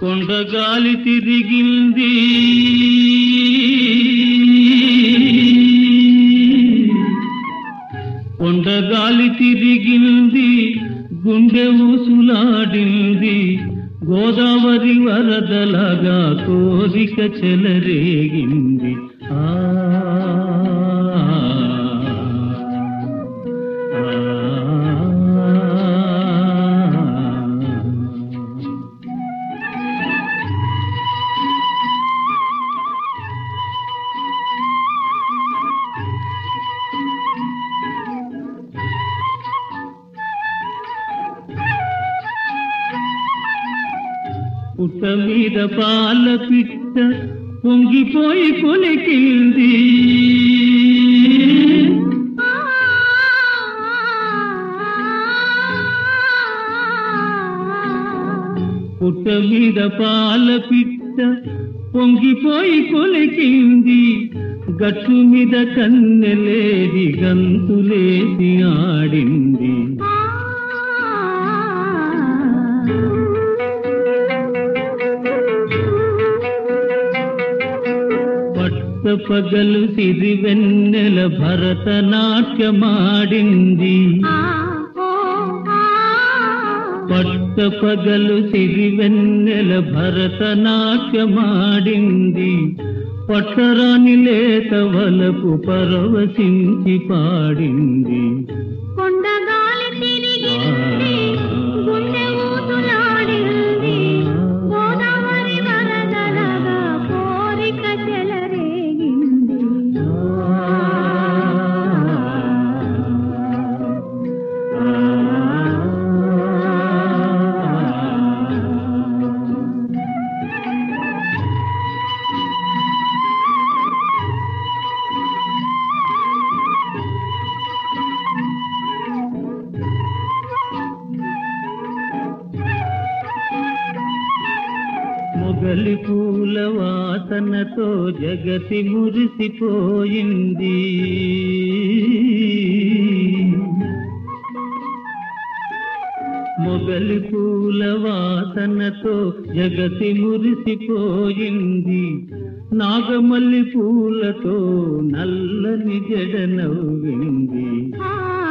కొండగాలి తిరిగింది కొండగాలి తిరిగింది గుండె ఊసులాడింది గోదావరి వరదలగా కోరిక చెలరేగింది ఆ ఆ పుట్ట మీద పాల పిట్ట పొంగిపోయి కొలికింది పుట్ట మీద పాల పిట్ట పొంగిపోయి కొలికింది గట్టు మీద కన్నెలేది గంతులేసి ఆడింది పట్ట పగలు సిరి వెన్నెల భరతనాట్యమాడింది పట్ట పగలు సిరి వెన్నెల భరతనాట్యమాడింది పట్టరాని లేత వలపు పరవశించి పాడింది కొండగాలి తిరిగింది గుండె ఊసులాడింది గోదావరి వరదలగా కోరిక చెలరేగింది మొగలి పూల వాసనతో జగతి మురిసిపోయింది మొగలి పూల వాసనతో జగతి మురిసిపోయింది నాగమల్లి పూలతో నల్లని జడ నవ్వింది ఆ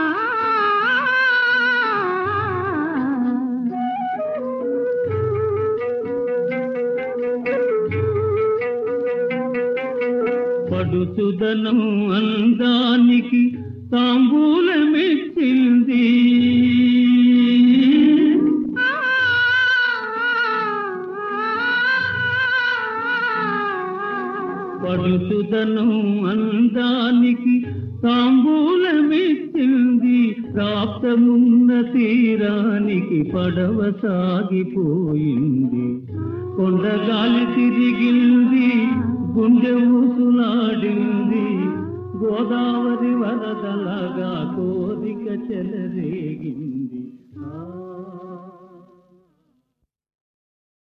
పడుచుదనం అందానికి తాంబూలమెచ్చింది పడుచుదనం అందానికి తాంబూలమెచ్చింది ప్రాప్తమున్న తీరానికి పడవ సాగిపోయింది కొండగాలి తిరిగింది గుండె ఊసులాడింది గోదావరి వరదలాగా కోరిక చెలరేగింది ఆ